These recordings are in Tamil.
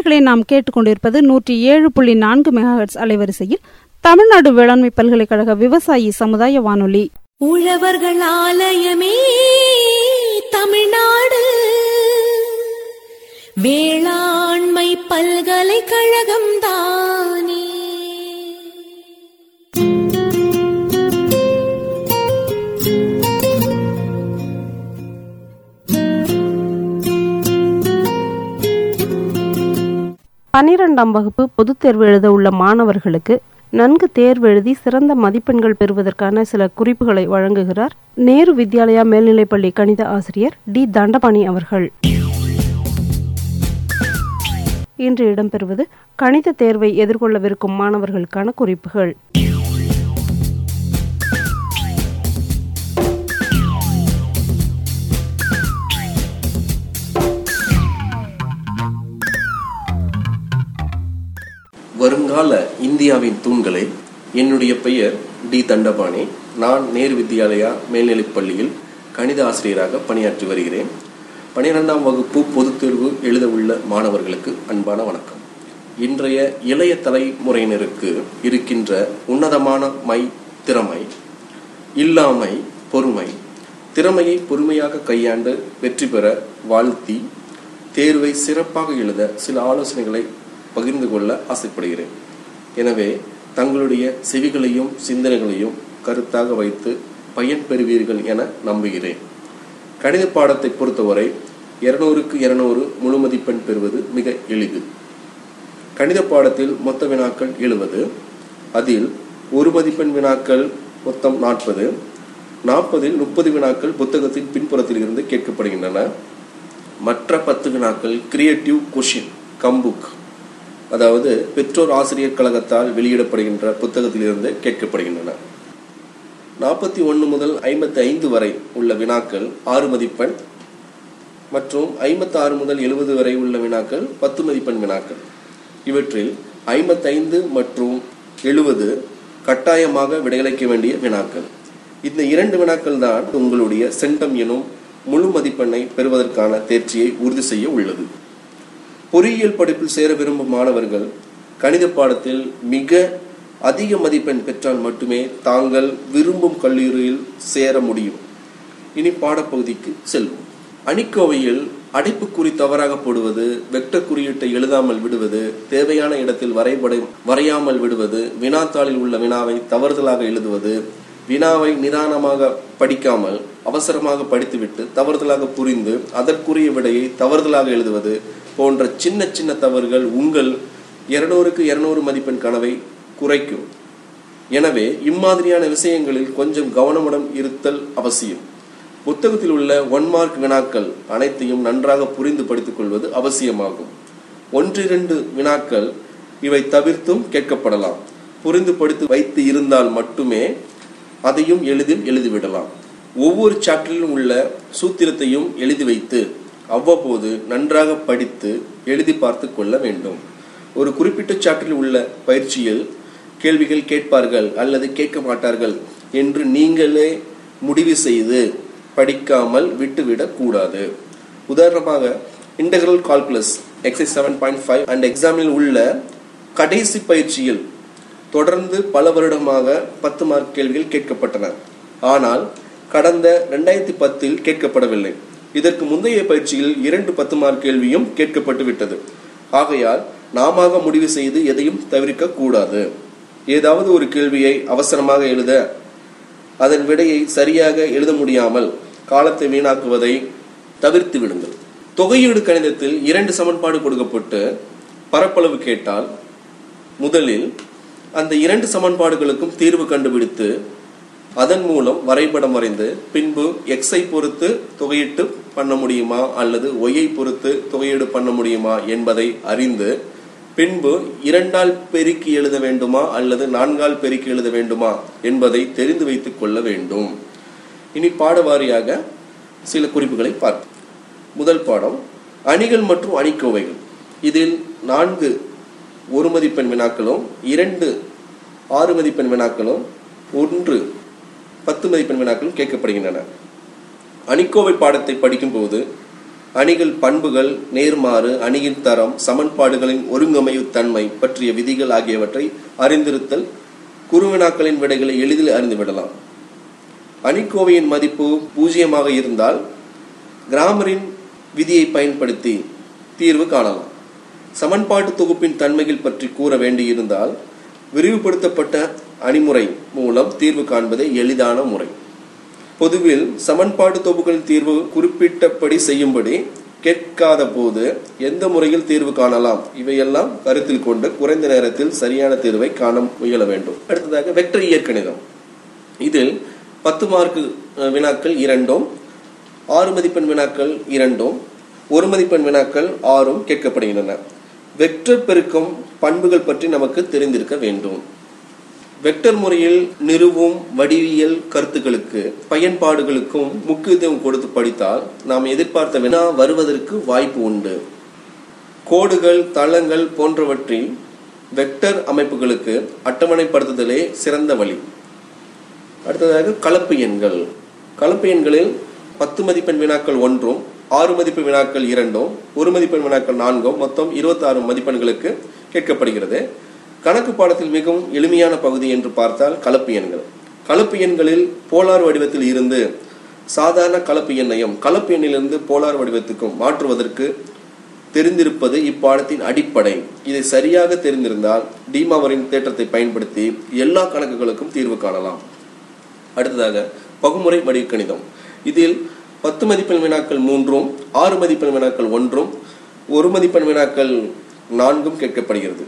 நேர்களை நாம் கேட்டுக்கொண்டிருப்பது நூற்றி ஏழு புள்ளி நான்கு மெகாஹெட்ஸ் அலைவரிசையில் தமிழ்நாடு வேளாண்மை பல்கலைக்கழக விவசாயி சமுதாய வானொலி உழவர்கள் ஆலயமே தமிழ்நாடு வேளாண்மை பல்கலைக்கழகம் தானே பனிரெண்டாம் வகுப்பு பொதுத் தேர்வு எழுத உள்ள மாணவர்களுக்கு நன்கு தேர்வு எழுதி சிறந்த மதிப்பெண்கள் பெறுவதற்கான சில குறிப்புகளை வழங்குகிறார் நேரு வித்யாலயா மேல்நிலைப்பள்ளி கணித ஆசிரியர் டி தண்டபாணி அவர்கள் இன்று இடம்பெறுவது கணித தேர்வை எதிர்கொள்ளவிருக்கும் மாணவர்களுக்கான குறிப்புகள் வருங்கால இந்தியாவின் தூண்களே என்னுடைய பெயர் டி தண்டபாணி நான் நேரு வித்யாலயா மேல்நிலைப் பள்ளியில் கணித ஆசிரியராக பணியாற்றி வருகிறேன் பனிரெண்டாம் வகுப்பு பொதுத் தேர்வு எழுத உள்ள மாணவர்களுக்கு அன்பான வணக்கம் இன்றைய இளைய தலைமுறையினருக்கு இருக்கின்ற உன்னதமான மை திறமை இல்லாமை பொறுமை திறமையை பொறுமையாக கையாண்டு வெற்றி பெற வாழ்த்தி தேர்வை சிறப்பாக எழுத சில ஆலோசனைகளை பகிர்ந்து கொள்ள ஆசைப்படுகிறேன் எனவே தங்களுடைய செவிகளையும் சிந்தனைகளையும் கருத்தாக வைத்து பயன் பெறுவீர்கள் என நம்புகிறேன் கணித பாடத்தை பொறுத்தவரை இருநூறுக்கு இருநூறு முழு மதிப்பெண் பெறுவது மிக எளிது கணித பாடத்தில் மொத்த வினாக்கள் எழுபது அதில் ஒரு மதிப்பெண் வினாக்கள் மொத்தம் நாற்பது நாற்பதில் முப்பது வினாக்கள் புத்தகத்தின் பின்புறத்தில் இருந்து கேட்கப்படுகின்றன மற்ற பத்து வினாக்கள் கிரியேட்டிவ் கொஷின் கம்புக் அதாவது பெற்றோர் ஆசிரியர் கழகத்தால் வெளியிடப்படுகின்ற புத்தகத்திலிருந்து கேட்கப்படுகின்றன நாற்பத்தி ஒன்று முதல் ஐம்பத்தி ஐந்து வரை உள்ள வினாக்கள் ஆறு மதிப்பெண் மற்றும் ஐம்பத்தி ஆறு முதல் எழுபது வரை உள்ள வினாக்கள் பத்து மதிப்பெண் வினாக்கள் இவற்றில் ஐம்பத்தைந்து மற்றும் எழுபது கட்டாயமாக விடையளிக்க வேண்டிய வினாக்கள் இந்த இரண்டு வினாக்கள் தான் உங்களுடைய சென்டம் எனும் முழு மதிப்பெண்ணை பெறுவதற்கான தேர்ச்சியை உறுதி செய்ய உள்ளது பொறியியல் படிப்பில் சேர விரும்பும் மாணவர்கள் கணித பாடத்தில் மிக அதிக மதிப்பெண் பெற்றால் மட்டுமே தாங்கள் விரும்பும் கல்லூரியில் சேர முடியும் இனி பாடப்பகுதிக்கு செல்வோம் அணிக்கோவையில் அடைப்புக்குறி தவறாக போடுவது வெக்டர் குறியீட்டை எழுதாமல் விடுவது தேவையான இடத்தில் வரைபடம் வரையாமல் விடுவது வினாத்தாளில் உள்ள வினாவை தவறுதலாக எழுதுவது வினாவை நிதானமாக படிக்காமல் அவசரமாக படித்துவிட்டு தவறுதலாக புரிந்து அதற்குரிய விடையை தவறுதலாக எழுதுவது போன்ற சின்ன சின்ன தவறுகள் உங்கள் இருநூறுக்கு இருநூறு மதிப்பெண் கனவை குறைக்கும் எனவே இம்மாதிரியான விஷயங்களில் கொஞ்சம் கவனமுடன் இருத்தல் அவசியம் புத்தகத்தில் உள்ள ஒன் மார்க் வினாக்கள் அனைத்தையும் நன்றாக புரிந்து படித்துக் கொள்வது அவசியமாகும் ஒன்றிரண்டு வினாக்கள் இவை தவிர்த்தும் கேட்கப்படலாம் புரிந்து படித்து வைத்து இருந்தால் மட்டுமே அதையும் எளிதில் எழுதிவிடலாம் ஒவ்வொரு சாப்டரிலும் உள்ள சூத்திரத்தையும் எழுதி வைத்து அவ்வப்போது நன்றாக படித்து எழுதி பார்த்து கொள்ள வேண்டும் ஒரு குறிப்பிட்ட சாப்டரில் உள்ள பயிற்சியில் கேள்விகள் கேட்பார்கள் அல்லது கேட்க மாட்டார்கள் என்று நீங்களே முடிவு செய்து படிக்காமல் விட்டுவிடக் கூடாது உதாரணமாக integral calculus x is seven point five and எக்ஸாமில் உள்ள கடைசி பயிற்சியில் தொடர்ந்து பல வருடமாக பத்து மார்க் கேள்விகள் கேட்கப்பட்டன ஆனால் கடந்த ரெண்டாயிரத்தி பத்தில் கேட்கப்படவில்லை இதற்கு முந்தைய பயிற்சியில் இரண்டு பத்து மார்க் கேள்வியும் கேட்கப்பட்டு விட்டது ஆகையால் நாம முடிவு செய்து எதையும் தவிர்க்க கூடாது ஏதாவது ஒரு கேள்வியை அவசரமாக எழுத அதன் விடையை சரியாக எழுத முடியாமல் காலத்தை வீணாக்குவதை தவிர்த்து விடுங்கள் தொகையீடு கணிதத்தில் இரண்டு சமன்பாடு கொடுக்கப்பட்டு பரப்பளவு கேட்டால் முதலில் அந்த இரண்டு சமன்பாடுகளுக்கும் தீர்வு கண்டுபிடித்து அதன் மூலம் வரைபடம் வரைந்து பின்பு எக்ஸை பொறுத்து தொகையிட்டு பண்ண முடியுமா அல்லது ஒய்யை பொறுத்து தொகையீடு பண்ண முடியுமா என்பதை அறிந்து பின்பு இரண்டால் பெருக்கி எழுத வேண்டுமா அல்லது நான்கால் பெருக்கி எழுத வேண்டுமா என்பதை தெரிந்து வைத்துக் கொள்ள வேண்டும் இனி பாடவாரியாக சில குறிப்புகளை பார்ப்போம் முதல் பாடம் அணிகள் மற்றும் அணிக்கோவைகள் இதில் நான்கு ஒரு மதிப்பெண் வினாக்களும் இரண்டு ஆறு மதிப்பெண் வினாக்களும் ஒன்று பத்து மதிப்பெண் வினாக்களும் கேட்கப்படுகின்றன அணிக்கோவை பாடத்தை படிக்கும்போது அணிகள் பண்புகள் நேர்மாறு அணியின் தரம் சமன்பாடுகளின் ஒருங்கமைவு தன்மை பற்றிய விதிகள் ஆகியவற்றை அறிந்திருத்தல் குறுவினாக்களின் விடைகளை எளிதில் அறிந்துவிடலாம் அணிக்கோவையின் மதிப்பு பூஜ்ஜியமாக இருந்தால் கிராமரின் விதியை பயன்படுத்தி தீர்வு காணலாம் சமன்பாட்டு தொகுப்பின் தன்மைகள் பற்றி கூற வேண்டியிருந்தால் விரிவுபடுத்தப்பட்ட அணிமுறை மூலம் தீர்வு காண்பதே எளிதான முறை பொதுவில் சமன்பாடு தொகுப்புகளின் தீர்வு குறிப்பிட்டபடி செய்யும்படி கேட்காத போது எந்த முறையில் தீர்வு காணலாம் இவையெல்லாம் கருத்தில் கொண்டு குறைந்த நேரத்தில் சரியான தீர்வை காண முயல வேண்டும் அடுத்ததாக வெக்டர் இயற்கணிதம் இதில் பத்து மார்க் வினாக்கள் இரண்டும் ஆறு மதிப்பெண் வினாக்கள் இரண்டும் ஒரு மதிப்பெண் வினாக்கள் ஆறும் கேட்கப்படுகின்றன வெக்டர் பெருக்கம் பண்புகள் பற்றி நமக்கு தெரிந்திருக்க வேண்டும் வெக்டர் முறையில் நிறுவும் வடிவியல் கருத்துக்களுக்கு பயன்பாடுகளுக்கும் முக்கியத்துவம் கொடுத்து படித்தால் நாம் எதிர்பார்த்த வினா வருவதற்கு வாய்ப்பு உண்டு கோடுகள் தளங்கள் போன்றவற்றில் வெக்டர் அமைப்புகளுக்கு அட்டவணைப்படுத்துதலே சிறந்த வழி அடுத்ததாக கலப்பு எண்கள் கலப்பு எண்களில் பத்து மதிப்பெண் வினாக்கள் ஒன்றும் ஆறு மதிப்பு வினாக்கள் இரண்டும் ஒரு மதிப்பெண் வினாக்கள் நான்கும் மொத்தம் இருபத்தி ஆறு மதிப்பெண்களுக்கு கேட்கப்படுகிறது கணக்கு பாடத்தில் மிகவும் எளிமையான பகுதி என்று பார்த்தால் கலப்பு எண்கள் கலப்பு எண்களில் போலார் வடிவத்தில் இருந்து சாதாரண கலப்பு எண்ணையும் கலப்பு எண்ணிலிருந்து போலார் வடிவத்துக்கும் மாற்றுவதற்கு தெரிந்திருப்பது இப்பாடத்தின் அடிப்படை இதை சரியாக தெரிந்திருந்தால் டீமாவரின் தேற்றத்தை பயன்படுத்தி எல்லா கணக்குகளுக்கும் தீர்வு காணலாம் அடுத்ததாக பகுமுறை வடிகணிதம் இதில் பத்து மதிப்பெண் வினாக்கள் மூன்றும் ஆறு மதிப்பெண் வினாக்கள் ஒன்றும் ஒரு மதிப்பெண் வினாக்கள் நான்கும் கேட்கப்படுகிறது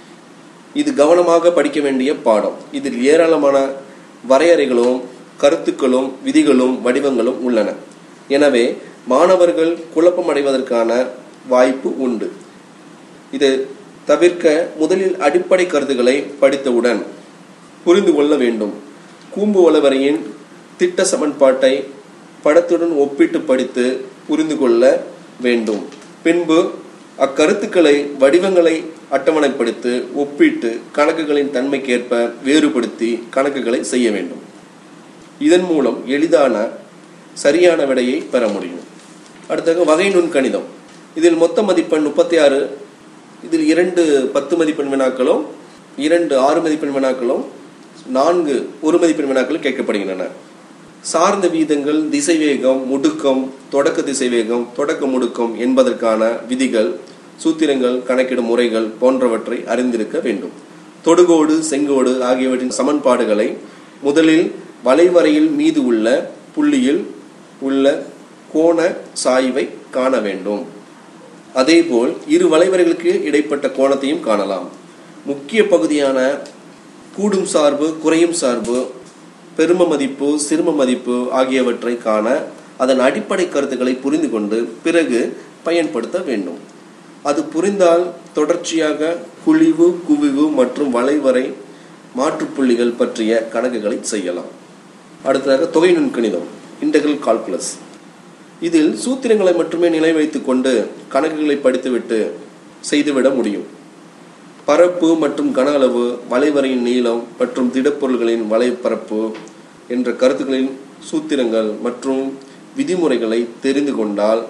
இது கவனமாக படிக்க வேண்டிய பாடம் இதில் ஏராளமான வரையறைகளும் கருத்துக்களும் விதிகளும் வடிவங்களும் உள்ளன எனவே மாணவர்கள் குழப்பம் அடைவதற்கான வாய்ப்பு உண்டு இது தவிர்க்க முதலில் அடிப்படை கருத்துக்களை படித்தவுடன் புரிந்து கொள்ள வேண்டும் கூம்பு வளவரையின் திட்ட சமன்பாட்டை படத்துடன் ஒப்பிட்டு படித்து புரிந்து கொள்ள வேண்டும் பின்பு அக்கருத்துக்களை வடிவங்களை அட்டவணைப்படுத்தி ஒப்பிட்டு கணக்குகளின் தன்மைக்கேற்ப வேறுபடுத்தி கணக்குகளை செய்ய வேண்டும் இதன் மூலம் எளிதான சரியான விடையை பெற முடியும் அடுத்தது வகை நுண்கணிதம் இதில் மொத்த மதிப்பெண் முப்பத்தி ஆறு இதில் இரண்டு பத்து மதிப்பெண் வினாக்களும் இரண்டு ஆறு மதிப்பெண் வினாக்களும் நான்கு ஒரு மதிப்பெண் வினாக்கள் கேட்கப்படுகின்றன சார்ந்த வீதங்கள் திசைவேகம் முடுக்கம் தொடக்க திசைவேகம் தொடக்க முடுக்கம் என்பதற்கான விதிகள் சூத்திரங்கள் கணக்கிடும் முறைகள் போன்றவற்றை அறிந்திருக்க வேண்டும் தொடுகோடு செங்கோடு ஆகியவற்றின் சமன்பாடுகளை முதலில் வளைவரையில் மீது உள்ள புள்ளியில் உள்ள கோண சாய்வை காண வேண்டும் அதேபோல் இரு வளைவரைகளுக்கு இடைப்பட்ட கோணத்தையும் காணலாம் முக்கிய பகுதியான கூடும் சார்பு குறையும் சார்பு பெரும மதிப்பு சிறும மதிப்பு ஆகியவற்றை காண அதன் அடிப்படை கருத்துக்களை புரிந்து கொண்டு பிறகு பயன்படுத்த வேண்டும் அது புரிந்தால் தொடர்ச்சியாக குழிவு குவிவு மற்றும் வளைவரை மாற்றுப்புள்ளிகள் பற்றிய கணக்குகளை செய்யலாம் அடுத்ததாக தொகை நுண்கணிதம் இன்டெகிரல் கால்குலஸ் இதில் சூத்திரங்களை மட்டுமே நிலை வைத்துக் கொண்டு கணக்குகளை படித்துவிட்டு செய்துவிட முடியும் பரப்பு மற்றும் கன அளவு வளைவரையின் நீளம் மற்றும் திடப்பொருள்களின் வலைப்பரப்பு என்ற கருத்துக்களின் சூத்திரங்கள் மற்றும் விதிமுறைகளை தெரிந்து கொண்டால்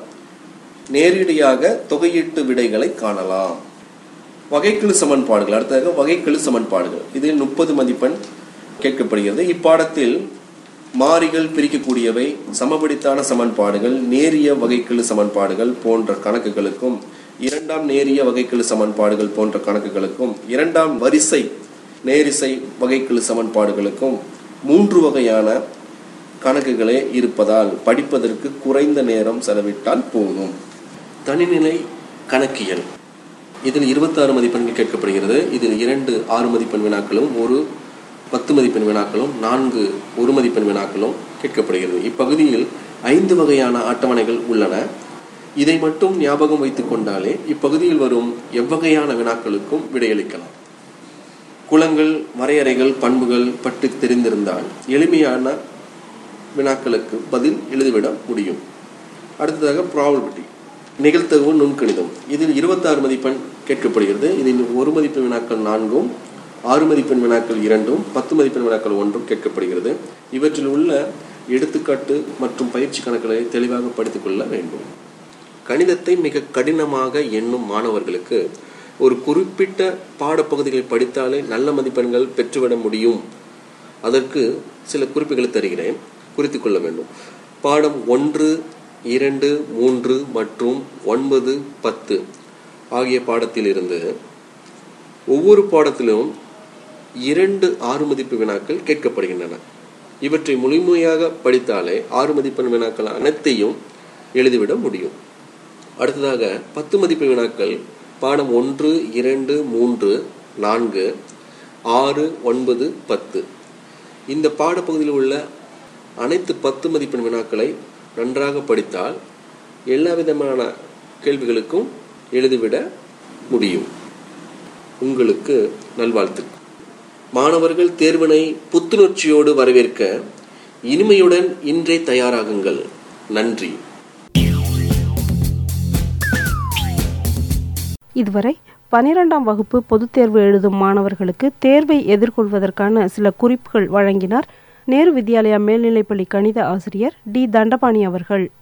நேரடியாக தொகையீட்டு விடைகளை காணலாம் வகைக்கெழு சமன்பாடுகள் அடுத்ததாக வகைக்கெழு சமன்பாடுகள் இதில் முப்பது மதிப்பெண் கேட்கப்படுகிறது இப்பாடத்தில் மாறிகள் பிரிக்கக்கூடியவை சமபடித்தான சமன்பாடுகள் நேரிய வகைக்கெழு சமன்பாடுகள் போன்ற கணக்குகளுக்கும் இரண்டாம் நேரிய வகைக்கெழு சமன்பாடுகள் போன்ற கணக்குகளுக்கும் இரண்டாம் வரிசை நேரிசை வகைக்கெழு சமன்பாடுகளுக்கும் மூன்று வகையான கணக்குகளே இருப்பதால் படிப்பதற்கு குறைந்த நேரம் செலவிட்டால் போதும் தனிநிலை கணக்கியல் இதில் இருபத்தாறு மதிப்பெண்கள் கேட்கப்படுகிறது இதில் இரண்டு ஆறு மதிப்பெண் வினாக்களும் ஒரு பத்து மதிப்பெண் வினாக்களும் நான்கு ஒரு மதிப்பெண் வினாக்களும் கேட்கப்படுகிறது இப்பகுதியில் ஐந்து வகையான அட்டவணைகள் உள்ளன இதை மட்டும் ஞாபகம் வைத்துக் கொண்டாலே இப்பகுதியில் வரும் எவ்வகையான வினாக்களுக்கும் விடையளிக்கலாம் குலங்கள் வரையறைகள் பண்புகள் பற்றி தெரிந்திருந்தால் எளிமையான வினாக்களுக்கு பதில் எழுதிவிட முடியும் அடுத்ததாக ப்ராபபிலிட்டி நிகழ்த்தகவு நுண்கணிதம் இதில் இருபத்தாறு மதிப்பெண் கேட்கப்படுகிறது இதில் ஒரு மதிப்பெண் வினாக்கள் நான்கும் ஆறு மதிப்பெண் வினாக்கள் இரண்டும் பத்து மதிப்பெண் வினாக்கள் ஒன்றும் கேட்கப்படுகிறது இவற்றில் உள்ள எடுத்துக்காட்டு மற்றும் பயிற்சி கணக்குகளை தெளிவாக படித்துக் கொள்ள வேண்டும் கணிதத்தை மிக கடினமாக எண்ணும் மாணவர்களுக்கு ஒரு குறிப்பிட்ட பாடப்பகுதிகளை படித்தாலே நல்ல மதிப்பெண்கள் பெற்றுவிட முடியும் அதற்கு சில குறிப்புகளை தருகிறேன் குறித்துக் கொள்ள வேண்டும் பாடம் ஒன்று இரண்டு மூன்று மற்றும் ஒன்பது பத்து ஆகிய பாடத்தில் இருந்து ஒவ்வொரு பாடத்திலும் இரண்டு ஆறு மதிப்பு வினாக்கள் கேட்கப்படுகின்றன இவற்றை முழுமையாக படித்தாலே ஆறு மதிப்பெண் வினாக்கள் அனைத்தையும் எழுதிவிட முடியும் அடுத்ததாக பத்து மதிப்பு வினாக்கள் பாடம் ஒன்று இரண்டு மூன்று நான்கு ஆறு ஒன்பது பத்து இந்த பாடப்பகுதியில் உள்ள அனைத்து பத்து மதிப்பெண் வினாக்களை நன்றாக படித்தால் எல்லா விதமான கேள்விகளுக்கும் எழுதிவிட முடியும் உங்களுக்கு நல்வாழ்த்து மாணவர்கள் தேர்வினை புத்துணர்ச்சியோடு வரவேற்க இனிமையுடன் இன்றே தயாராகுங்கள் நன்றி இதுவரை பனிரெண்டாம் வகுப்பு பொதுத் தேர்வு எழுதும் மாணவர்களுக்கு தேர்வை எதிர்கொள்வதற்கான சில குறிப்புகள் வழங்கினார் நேரு வித்யாலயா மேல்நிலைப்பள்ளி கணித ஆசிரியர் டி தண்டபாணி அவர்கள்